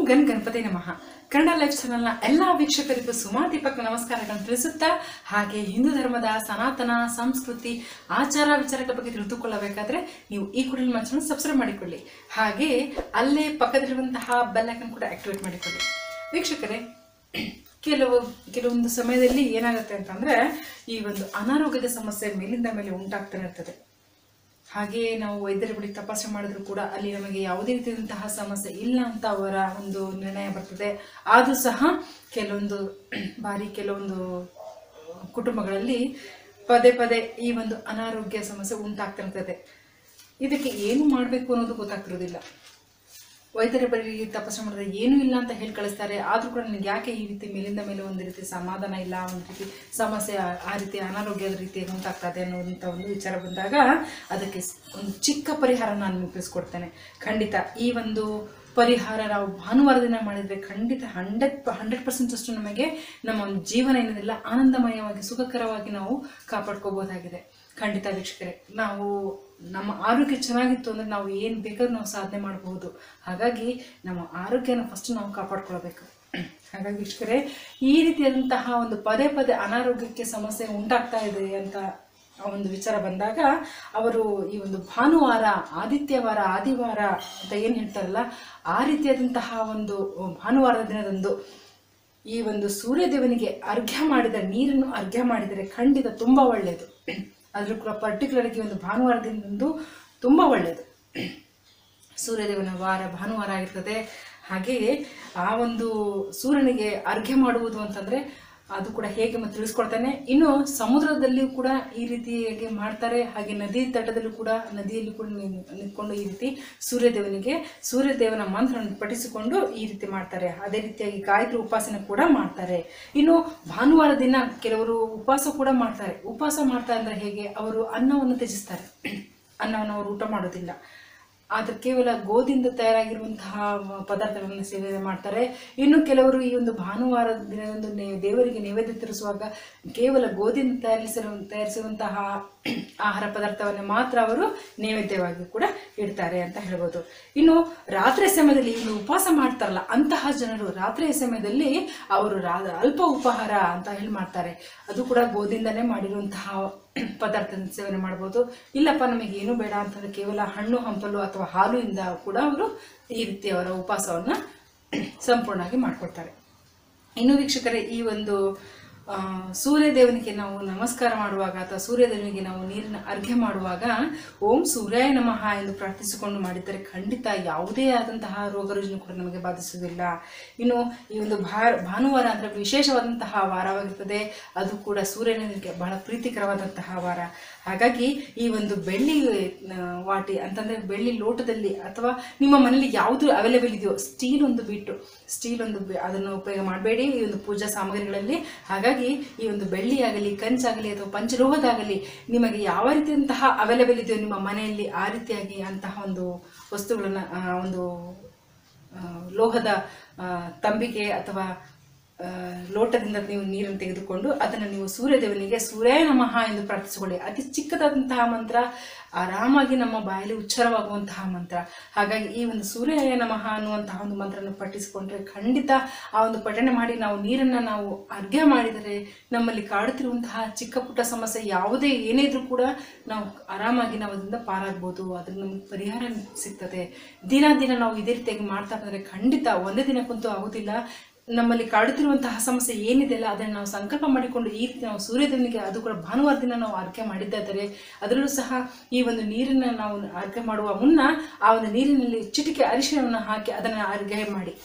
gun Ganapati ನಮಃ Kannada life ಚಾನೆಲ್ನ ಎಲ್ಲ ವೀಕ್ಷಕರಿಗೂ ಸುಮಾ ದೀಪಕ್ ನಮಸ್ಕಾರಗಳನ್ನು ತಿಳಿಸುತ್ತಾ ಹಾಗೆ ಹಿಂದೂ ಧರ್ಮದ ಸನಾತನ ಸಂಸ್ಕೃತಿ ಆಚಾರ ವಿಚಾರಗಳ ಬಗ್ಗೆ ತಿಳಿದುಕೊಳ್ಳಬೇಕಾದ್ರೆ ನೀವು ಈ ಕೂಡಲೇ ನಮ್ಮ ಚಾನಲ್ ಸಬ್ಸ್ಕ್ರೈಬ್ ಮಾಡಿಕೊಳ್ಳಿ ಹಾಗೆ ಅಲ್ಲೇ ಪಕ್ಕದಲ್ಲಿರುವಂತಹ ಬೆಲ್ ಐಕನ್ ಕೂಡ ಆಕ್ಟಿವೇಟ್ ಮಾಡಿಕೊಳ್ಳಿ ವೀಕ್ಷಕರೇ ಕೆಲವು ಕೆಲವೊಂದು ಸಮಯದಲ್ಲಿ ಏನಾಗುತ್ತೆ ಅಂತಂದ್ರೆ ಈ ಒಂದು ಅನಾರೋಗ್ಯದ ಸಮಸ್ಯೆ ಮೇಲಿಂದ ಮೇಲೆ ಉಂಟಾಗ್ತಾನೆ ಇರ್ತದೆ ಹಾಗೆಯೇ ನಾವು ವೈದ್ಯರ ಬಳಿ ತಪಾಸಣೆ ಮಾಡಿದ್ರು ಕೂಡ ಅಲ್ಲಿ ನಮಗೆ ಯಾವುದೇ ರೀತಿಯಾದಂತಹ ಸಮಸ್ಯೆ ಇಲ್ಲ ಅಂತ ಅವರ ಒಂದು ನಿರ್ಣಯ ಬರ್ತದೆ ಆದರೂ ಸಹ ಕೆಲವೊಂದು ಬಾರಿ ಕೆಲವೊಂದು ಕುಟುಂಬಗಳಲ್ಲಿ ಪದೇ ಪದೇ ಈ ಒಂದು ಅನಾರೋಗ್ಯ ಸಮಸ್ಯೆ ಉಂಟಾಗ್ತಿರ್ತದೆ ಇದಕ್ಕೆ ಏನು ಮಾಡಬೇಕು ಅನ್ನೋದು ಗೊತ್ತಾಗ್ತಿರೋದಿಲ್ಲ ವೈದ್ಯರ ಬಳಿ ತಪಾಸಣೆ ಮಾಡಿದ್ರೆ ಏನೂ ಇಲ್ಲ ಅಂತ ಹೇಳಿ ಕಳಿಸ್ತಾರೆ ಆದರೂ ಕೂಡ ನನಗೆ ಯಾಕೆ ಈ ರೀತಿ ಮೇಲಿಂದ ಮೇಲೆ ಒಂದು ರೀತಿ ಸಮಾಧಾನ ಇಲ್ಲ ಒಂದು ರೀತಿ ಸಮಸ್ಯೆ ಆ- ಆ ರೀತಿ ಅನಾರೋಗ್ಯದ ರೀತಿ ಉಂಟಾಗ್ತದೆ ಅನ್ನೋಂಥ ಒಂದು ವಿಚಾರ ಬಂದಾಗ ಅದಕ್ಕೆ ಸ್- ಒಂದು ಚಿಕ್ಕ ಪರಿಹಾರ ನಾನು ನಿಮಗೆ ತಿಳಿಸ್ಕೊಡ್ತೇನೆ ಖಂಡಿತ ಈ ಒಂದು ಪರಿಹಾರ ನಾವು ಭಾನುವಾರ ದಿನ ಮಾಡಿದರೆ ಖಂಡಿತ ಹಂಡ್ರೆಡ್ ಹಂಡ್ರೆಡ್ ಪರ್ಸೆಂಟ್ ಅಷ್ಟು ನಮಗೆ ನಮ್ಮ ಒಂದು ಜೀವನ ಏನಿದೆಲ್ಲ ಆನಂದಮಯವಾಗಿ ಸುಖಕರವಾಗಿ ನಾವು ಕಾಪಾಡ್ಕೋಬಹುದಾಗಿದೆ ಖಂಡಿತ ವೀಕ್ಷಕರೇ ನಾವು ನಮ್ಮ ಆರೋಗ್ಯ ಚೆನ್ನಾಗಿತ್ತು ಅಂದರೆ ನಾವು ಏನು ಬೇಕಾದ್ರೂ ನಾವು ಸಾಧನೆ ಮಾಡಬಹುದು ಹಾಗಾಗಿ ನಮ್ಮ ಆರೋಗ್ಯನ ಫಸ್ಟ್ ನಾವು ಕಾಪಾಡ್ಕೊಳ್ಬೇಕು ಹಾಗಾಗಿ ವೀಕ್ಷಕರೇ ಈ ರೀತಿಯಾದಂತಹ ಒಂದು ಪದೇ ಪದೇ ಅನಾರೋಗ್ಯಕ್ಕೆ ಸಮಸ್ಯೆ ಉಂಟಾಗ್ತಾ ಇದೆ ಅಂತ ಆ ಒಂದು ವಿಚಾರ ಬಂದಾಗ ಅವರು ಈ ಒಂದು ಭಾನುವಾರ ಆದಿತ್ಯವಾರ ಆದಿವಾರ ಅಂತ ಏನು ಹೇಳ್ತಾರಲ್ಲ ಆ ರೀತಿಯಾದಂತಹ ಒಂದು ಭಾನುವಾರದ ದಿನದಂದು ಈ ಒಂದು ಸೂರ್ಯದೇವನಿಗೆ ಅರ್ಘ್ಯ ಮಾಡಿದ ನೀರನ್ನು ಅರ್ಘ್ಯ ಮಾಡಿದರೆ ಖಂಡಿತ ತುಂಬ ಒಳ್ಳೆಯದು ಅದ್ರೂ ಕೂಡ ಪರ್ಟಿಕ್ಯುಲರ್ ಆಗಿ ಒಂದು ಭಾನುವಾರ ದಿನದಂದು ತುಂಬ ಒಳ್ಳೆಯದು ಸೂರ್ಯದೇವನ ವಾರ ಭಾನುವಾರ ಆಗಿರ್ತದೆ ಹಾಗೆಯೇ ಆ ಒಂದು ಸೂರ್ಯನಿಗೆ ಅರ್ಘ್ಯ ಮಾಡುವುದು ಅಂತಂದರೆ ಅದು ಕೂಡ ಹೇಗೆ ಮತ್ತು ತಿಳಿಸ್ಕೊಡ್ತಾನೆ ಇನ್ನು ಸಮುದ್ರದಲ್ಲಿಯೂ ಕೂಡ ಈ ರೀತಿಯಾಗಿ ಮಾಡ್ತಾರೆ ಹಾಗೆ ನದಿ ತಟದಲ್ಲೂ ಕೂಡ ನದಿಯಲ್ಲಿ ಕೂಡ ನಿ- ನಿಂತ್ಕೊಂಡು ಈ ರೀತಿ ಸೂರ್ಯದೇವನಿಗೆ ಸೂರ್ಯದೇವನ ಮಂತ್ರವನ್ನು ಪಠಿಸಿಕೊಂಡು ಈ ರೀತಿ ಮಾಡ್ತಾರೆ ಅದೇ ರೀತಿಯಾಗಿ ಗಾಯತ್ರಿ ಉಪಾಸನೆ ಕೂಡ ಮಾಡ್ತಾರೆ ಇನ್ನು ಭಾನುವಾರ ದಿನ ಕೆಲವರು ಉಪವಾಸ ಕೂಡ ಮಾಡ್ತಾರೆ ಉಪವಾಸ ಮಾಡ್ತಾರೆ ಅಂದರೆ ಹೇಗೆ ಅವರು ಅನ್ನವನ್ನು ತ್ಯಜಿಸ್ತಾರೆ ಅನ್ನವನ್ನು ಅವರು ಊಟ ಮಾಡೋದಿಲ್ಲ ಆದರೆ ಕೇವಲ ಗೋಧಿಯಿಂದ ತಯಾರಾಗಿರುವಂತಹ ಪದಾರ್ಥಗಳನ್ನು ಸೇವನೆ ಮಾಡ್ತಾರೆ ಇನ್ನು ಕೆಲವರು ಈ ಒಂದು ಭಾನುವಾರ ದಿನದಂದು ನೇ- ದೇವರಿಗೆ ನೈವೇದ್ಯ ತರಿಸುವಾಗ ಕೇವಲ ಗೋಧಿಯಿಂದ ತಯಾರಿಸಿರು ತಯಾರಿಸಿರುವಂತಹ ಆಹಾರ ಪದಾರ್ಥವನ್ನು ಮಾತ್ರ ಅವರು ನೈವೇದ್ಯವಾಗಿ ಕೂಡ ಇಡ್ತಾರೆ ಅಂತ ಹೇಳ್ಬೋದು ಇನ್ನು ರಾತ್ರಿ ಸಮಯದಲ್ಲಿ ಇನ್ನು ಉಪವಾಸ ಮಾಡ್ತಾರಲ್ಲ ಅಂತಹ ಜನರು ರಾತ್ರಿಯ ಸಮಯದಲ್ಲಿ ಅವರು ರಾ ಅಲ್ಪ ಉಪಹಾರ ಅಂತ ಹೇಳಿ ಮಾಡ್ತಾರೆ ಅದು ಕೂಡ ಗೋಧಿಯಿಂದನೇ ಮಾಡಿರುವಂತಹ ಪದಾರ್ಥ ಸೇವನೆ ಮಾಡ್ಬೋದು ಇಲ್ಲಪ್ಪ ನಮಗೆ ಏನು ಬೇಡ ಅಂತಂದ್ರೆ ಕೇವಲ ಹಣ್ಣು ಹಂಪಲು ಅಥವಾ ಹಾಲುಯಿಂದ ಕೂಡ ಅವರು ಈ ರೀತಿ ಅವರ ಉಪವಾಸವನ್ನು ಸಂಪೂರ್ಣವಾಗಿ ಮಾಡಿಕೊಡ್ತಾರೆ ಇನ್ನು ವೀಕ್ಷಕರೇ ಈ ಒಂದು ಆ, ಸೂರ್ಯದೇವನಿಗೆ ನಾವು ನಮಸ್ಕಾರ ಮಾಡುವಾಗ ಅಥವಾ ಸೂರ್ಯದೇವನಿಗೆ ನಾವು ನೀರಿನ ಅರ್ಘ್ಯ ಮಾಡುವಾಗ ಓಂ ಸೂರ್ಯಾಯ ನಮಃ ಎಂದು ಪ್ರಾರ್ಥಿಸಿಕೊಂಡು ಮಾಡಿದರೆ ಖಂಡಿತ ಯಾವುದೇ ಆದಂತಹ ರೋಗ ರುಜಿನ ಕೂಡ ನಮಗೆ ಬಾಧಿಸುವುದಿಲ್ಲ ಇನ್ನು ಈ ಒಂದು ಭಾ ಭಾನುವಾರ ಅಂದರೆ ವಿಶೇಷವಾದಂತಹ ವಾರವಾಗಿರ್ತದೆ ಅದು ಕೂಡ ಸೂರ್ಯನಿಗೆ ಬಹಳ ಪ್ರೀತಿಕರವಾದಂತಹ ವಾರ ಹಾಗಾಗಿ ಈ ಒಂದು ಬೆಳ್ಳಿ ಆ, ವಾಟಿ ಅಂತಂದರೆ ಬೆಳ್ಳಿ ಲೋಟದಲ್ಲಿ ಅಥವಾ ನಿಮ್ಮ ಮನೇಲಿ ಯಾವುದು ಅವೈಲೇಬಲ್ ಇದೆಯೋ ಸ್ಟೀಲ್ ಒಂದು ಬಿಟ್ಟು ಸ್ಟೀಲ್ ಒಂದು ಬಿ- ಅದನ್ನು ಉಪಯೋಗ ಮಾಡಬೇಡಿ ಈ ಒಂದು ಪೂಜಾ ಸಾಮಗ್ರಿಗಳಲ್ಲಿ ಹಾಗಾಗಿ ಈ ಒಂದು ಬೆಳ್ಳಿ ಆಗಲಿ ಕಂಚಾಗಲಿ ಅಥವಾ ಪಂಚಲೋಹದಾಗಲಿ ನಿಮಗೆ ಯಾವ ರೀತಿಯಂತಹ ಅವೈಲೇಬಲ್ ಇದೆಯೋ ನಿಮ್ಮ ಮನೆಯಲ್ಲಿ ಆ ರೀತಿಯಾಗಿ ಅಂತಹ ಒಂದು ವಸ್ತುಗಳನ್ನು ಒಂದು ಆ, ಲೋಹದ ಆ, ತಂಬಿಗೆ ಅಥವಾ ಆ, ಲೋಟದಿಂದ ನೀವು ನೀರನ್ನು ತೆಗೆದುಕೊಂಡು ಅದನ್ನು ನೀವು ಸೂರ್ಯದೇವನಿಗೆ ಸೂರ್ಯ ನಮಃ ಎಂದು ಪ್ರಾರ್ಥಿಸಿಕೊಳ್ಳಿ ಅತಿ ಚಿಕ್ಕದಾದಂತಹ ಮಂತ್ರ ಆರಾಮಾಗಿ ನಮ್ಮ ಬಾಯಲ್ಲಿ ಉಚ್ಚಾರವಾಗುವಂತಹ ಮಂತ್ರ ಹಾಗಾಗಿ ಈ ಒಂದು ಸೂರ್ಯಾಯ ನಮಃ ಅನ್ನುವಂತಹ ಒಂದು ಮಂತ್ರವನ್ನು ಪಠಿಸಿಕೊಂಡ್ರೆ ಖಂಡಿತ ಆ ಒಂದು ಪಠಣೆ ಮಾಡಿ ನಾವು ನೀರನ್ನು ನಾವು ಅರ್ಘ್ಯ ಮಾಡಿದರೆ ನಮ್ಮಲ್ಲಿ ಕಾಡುತ್ತಿರುವಂತಹ ಚಿಕ್ಕ ಪುಟ್ಟ ಸಮಸ್ಯೆ ಯಾವುದೇ ಏನೇ ಇದ್ರೂ ಕೂಡ ನಾವು ಆರಾಮಾಗಿ ನಾವು ಅದರಿಂದ ಪಾರಾಗ್ಬೋದು ಅದರಿಂದ ನಮಗೆ ಪರಿಹಾರ ಸಿಗ್ತದೆ ದಿನ ದಿನ ನಾವು ಇದೇ ರೀತಿಯಾಗಿ ಮಾಡ್ತಾ ಬಂದರೆ ಖಂಡಿತ ಒಂದೇ ದಿನಕ್ಕಂತೂ ಆಗೋದಿಲ್ಲ ನಮ್ಮಲ್ಲಿ ಕಾಡುತ್ತಿರುವಂತಹ ಸಮಸ್ಯೆ ಏನಿದೆಯಲ್ಲ ಅದನ್ನು ನಾವು ಸಂಕಲ್ಪ ಮಾಡಿಕೊಂಡು ಈ ರೀತಿ ನಾವು ಸೂರ್ಯದೇವನಿಗೆ ಅದು ಕೂಡ ಭಾನುವಾರ ದಿನ ನಾವು ಅರ್ಘ್ಯ ಮಾಡಿದ್ದಾದರೆ ಅದರಲ್ಲೂ ಸಹ ಈ ಒಂದು ನೀರನ್ನು ನಾವು ಅರ್ಘ್ಯ ಮಾಡುವ ಮುನ್ನ ಆ ಒಂದು ನೀರಿನಲ್ಲಿ ಚಿಟಿಕೆ ಅರಿಶಿಣವನ್ನು ಹಾಕಿ ಅದನ್ನು ಅರ್ಘ್ಯ ಮಾಡಿ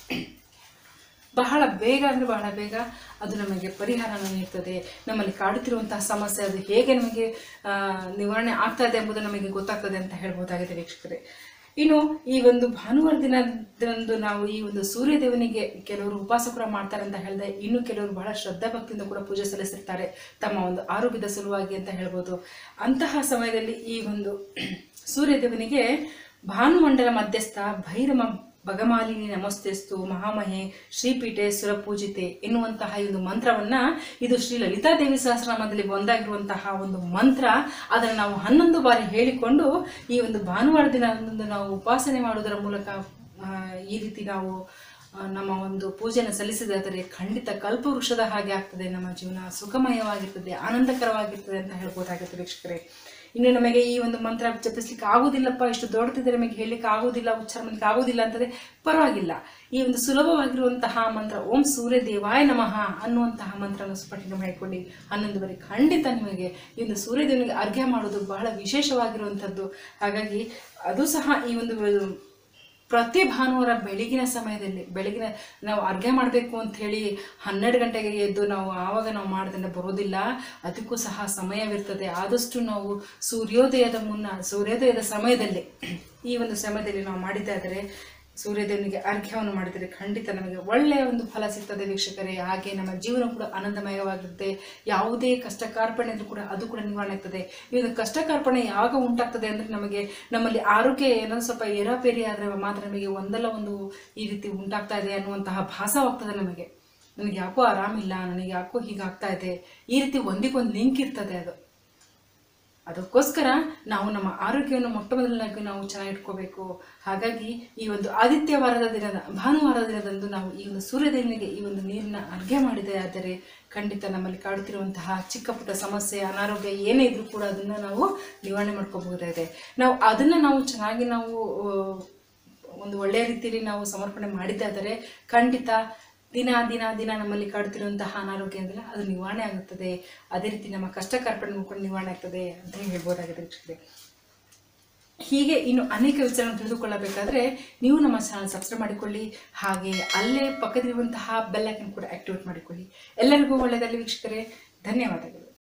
ಬಹಳ ಬೇಗ ಅಂದರೆ ಬಹಳ ಬೇಗ ಅದು ನಮಗೆ ಪರಿಹಾರನ ನೀಡ್ತದೆ ನಮ್ಮಲ್ಲಿ ಕಾಡುತ್ತಿರುವಂತಹ ಸಮಸ್ಯೆ ಅದು ಹೇಗೆ ನಮಗೆ ಆ, ನಿವಾರಣೆ ಆಗ್ತಾ ಇದೆ ಎಂಬುದು ನಮಗೆ ಗೊತ್ತಾಗ್ತದೆ ಅಂತ ಹೇಳ್ಬೋದಾಗಿದೆ ವೀಕ್ಷಕರೇ ಇನ್ನು ಈ ಒಂದು ಭಾನುವಾರ ದಿನದಂದು ನಾವು ಈ ಒಂದು ಸೂರ್ಯದೇವನಿಗೆ ಕೆಲವರು ಉಪವಾಸ ಕೂಡ ಮಾಡ್ತಾರೆ ಅಂತ ಹೇಳಿದೆ ಇನ್ನು ಕೆಲವರು ಬಹಳ ಶ್ರದ್ಧಾ ಭಕ್ತಿಯಿಂದ ಕೂಡ ಪೂಜೆ ಸಲ್ಲಿಸಿರ್ತಾರೆ ತಮ್ಮ ಒಂದು ಆರೋಗ್ಯದ ಸಲುವಾಗಿ ಅಂತ ಹೇಳ್ಬೋದು ಅಂತಹ ಸಮಯದಲ್ಲಿ ಈ ಒಂದು ಸೂರ್ಯದೇವನಿಗೆ ಭಾನುಮಂಡಲ ಮಧ್ಯಸ್ಥ ಭೈರಮ ಭಗಮಾಲಿನಿ ನಮಸ್ತೆಸ್ತು ಮಹಾಮಹೆ ಶ್ರೀಪೀಠೆ ಸುರಪೂಜಿತೆ ಎನ್ನುವಂತಹ ಈ ಒಂದು ಮಂತ್ರವನ್ನ ಇದು ಶ್ರೀ ಲಲಿತಾದೇವಿ ಸಹಸ್ರನಾಮದಲ್ಲಿ ಒಂದಾಗಿರುವಂತಹ ಒಂದು ಮಂತ್ರ ಅದನ್ನು ನಾವು ಹನ್ನೊಂದು ಬಾರಿ ಹೇಳಿಕೊಂಡು ಈ ಒಂದು ಭಾನುವಾರ ದಿನ ನಾವು ಉಪಾಸನೆ ಮಾಡುವುದರ ಮೂಲಕ ಆ, ಈ ರೀತಿ ನಾವು ಆ, ನಮ್ಮ ಒಂದು ಪೂಜೆನ ಸಲ್ಲಿಸಿದಾದರೆ ಖಂಡಿತ ಕಲ್ಪವೃಕ್ಷದ ಹಾಗೆ ಆಗ್ತದೆ ನಮ್ಮ ಜೀವನ ಸುಖಮಯವಾಗಿರ್ತದೆ ಆನಂದಕರವಾಗಿರ್ತದೆ ಅಂತ ಹೇಳ್ಬೋದಾಗುತ್ತೆ ವೀಕ್ಷಕರೇ ಇನ್ನು ನಮಗೆ ಈ ಒಂದು ಮಂತ್ರ ಜಪಿಸ್ಲಿಕ್ಕೆ ಆಗುದಿಲ್ಲಪ್ಪ ಇಷ್ಟು ದೊಡ್ಡದಿದೆ ನಮಗೆ ಹೇಳಲಿಕ್ಕೆ ಆಗುದಿಲ್ಲ ಉಚ್ಚಾರ ಮಾಡಲಿಕ್ಕೆ ಆಗುದಿಲ್ಲ ಅಂತಂದ್ರೆ ಪರವಾಗಿಲ್ಲ ಈ ಒಂದು ಸುಲಭವಾಗಿರುವಂತಹ ಮಂತ್ರ ಓಂ ಸೂರ್ಯ ದೇವಾಯ ನಮಃ ಅನ್ನುವಂತಹ ಮಂತ್ರನ ಸ್ಫಟಿಕ ಮಾಡಿಕೊಂಡು ಹನ್ನೊಂದು ಬಾರಿ ಖಂಡಿತ ನಿಮಗೆ ಈ ಒಂದು ಸೂರ್ಯದೇವನಿಗೆ ಅರ್ಘ್ಯ ಮಾಡೋದು ಬಹಳ ವಿಶೇಷವಾಗಿರುವಂಥದ್ದು ಹಾಗಾಗಿ ಅದು ಸಹ ಈ ಒಂದು ಪ್ರತಿ ಭಾನುವಾರ ಬೆಳಗಿನ ಸಮಯದಲ್ಲಿ ಬೆಳಗಿನ ನಾವು ಅರ್ಘ್ಯ ಮಾಡಬೇಕು ಅಂತ ಹೇಳಿ ಹನ್ನೆರಡು ಗಂಟೆಗೆ ಎದ್ದು ನಾವು ಆವಾಗ ನಾವು ಮಾಡ್ದಂಗೆ ಬರೋದಿಲ್ಲ ಅದಕ್ಕೂ ಸಹ ಸಮಯವಿರ್ತದೆ ಆದಷ್ಟು ನಾವು ಸೂರ್ಯೋದಯದ ಮುನ್ನ ಸೂರ್ಯೋದಯದ ಸಮಯದಲ್ಲಿ ಈ ಒಂದು ಸಮಯದಲ್ಲಿ ನಾವು ಮಾಡಿದ್ದಾದರೆ ಸೂರ್ಯದೇವನಿಗೆ ಅರ್ಘ್ಯವನ್ನು ಮಾಡಿದರೆ ಖಂಡಿತ ನಮಗೆ ಒಳ್ಳೆಯ ಒಂದು ಫಲ ಸಿಗ್ತದೆ ವೀಕ್ಷಕರೇ ಹಾಗೆ ನಮ್ಮ ಜೀವನ ಕೂಡ ಆನಂದಮಯವಾಗಿರುತ್ತೆ ಯಾವುದೇ ಕಷ್ಟ ಕಾರ್ಪಣ್ಯ ಇದ್ರೂ ಕೂಡ ಅದು ಕೂಡ ನಿವಾರಣೆ ಆಗ್ತದೆ ಈ ಒಂದು ಕಷ್ಟ ಕಾರ್ಪಣ್ಯ ಯಾವಾಗ ಉಂಟಾಗ್ತದೆ ಅಂದರೆ ನಮಗೆ ನಮ್ಮಲ್ಲಿ ಆರೋಗ್ಯ ಏನೋ ಸ್ವಲ್ಪ ಏರಾಪೇರಿ ಆದರೆ ಮಾತ್ರ ನಮಗೆ ಒಂದಲ್ಲ ಒಂದು ಈ ರೀತಿ ಉಂಟಾಗ್ತಾ ಇದೆ ಅನ್ನುವಂತಹ ಭಾಸವಾಗ್ತದೆ ನಮಗೆ ನನಗೆ ಯಾಕೋ ಆರಾಮಿಲ್ಲ ನನಗೆ ಯಾಕೋ ಹೀಗಾಗ್ತಾ ಇದೆ ಈ ರೀತಿ ಒಂದಿಗೊಂದು ಲಿಂಕ್ ಇರ್ತದೆ ಅದು ಅದಕ್ಕೋಸ್ಕರ ನಾವು ನಮ್ಮ ಆರೋಗ್ಯವನ್ನು ಮೊಟ್ಟ ಮೊದಲನಾಗಿ ನಾವು ಚೆನ್ನಾಗಿಟ್ಕೋಬೇಕು ಹಾಗಾಗಿ ಈ ಒಂದು ಆದಿತ್ಯವಾರದ ದಿನದ ಭಾನುವಾರದ ದಿನದಂದು ನಾವು ಈ ಒಂದು ಸೂರ್ಯದೇವನಿಗೆ ಈ ಒಂದು ನೀರಿನ ಅರ್ಘ್ಯ ಮಾಡಿದೆ ಆದರೆ ಖಂಡಿತ ನಮ್ಮಲ್ಲಿ ಕಾಡುತ್ತಿರುವಂತಹ ಚಿಕ್ಕ ಪುಟ್ಟ ಸಮಸ್ಯೆ ಅನಾರೋಗ್ಯ ಏನೇ ಇದ್ರೂ ಕೂಡ ಅದನ್ನು ನಾವು ನಿವಾರಣೆ ಮಾಡ್ಕೋಬಹುದಾಗಿದೆ ನಾವು ಅದನ್ನು ನಾವು ಚೆನ್ನಾಗಿ ನಾವು ಆ, ಒಂದು ಒಳ್ಳೆಯ ರೀತಿಯಲ್ಲಿ ನಾವು ಸಮರ್ಪಣೆ ಮಾಡಿದ್ದಾದರೆ ಖಂಡಿತ ದಿನ ದಿನ ದಿನ ನಮ್ಮಲ್ಲಿ ಕಾಡುತ್ತಿರುವಂತಹ ಅನಾರೋಗ್ಯ ಅಂದರೆ ಅದು ನಿವಾರಣೆ ಆಗುತ್ತದೆ ಅದೇ ರೀತಿ ನಮ್ಮ ಕಷ್ಟ ಕಾರ್ಪಣ್ಯ ಕೂಡ ನಿವಾರಣೆ ಆಗ್ತದೆ ಅಂತ ಹೇಳ್ಬೋದಾಗಿದೆ ವೀಕ್ಷಕರೇ ಹೀಗೆ ಇನ್ನು ಅನೇಕ ವಿಚಾರಗಳನ್ನು ತಿಳಿದುಕೊಳ್ಳಬೇಕಾದ್ರೆ ನೀವು ನಮ್ಮ ಚಾನಲ್ ಸಬ್ಸ್ಕ್ರೈಬ್ ಮಾಡಿಕೊಳ್ಳಿ ಹಾಗೆ ಅಲ್ಲೇ ಪಕ್ಕದಲ್ಲಿರುವಂತಹ ಬೆಲ್ ಐಕನ್ ಕೂಡ ಆಕ್ಟಿವೇಟ್ ಮಾಡಿಕೊಳ್ಳಿ ಎಲ್ಲರಿಗೂ ಒಳ್ಳೆಯದಲ್ಲಿ ವೀಕ್ಷಕರೇ ಧನ್ಯವಾದಗಳು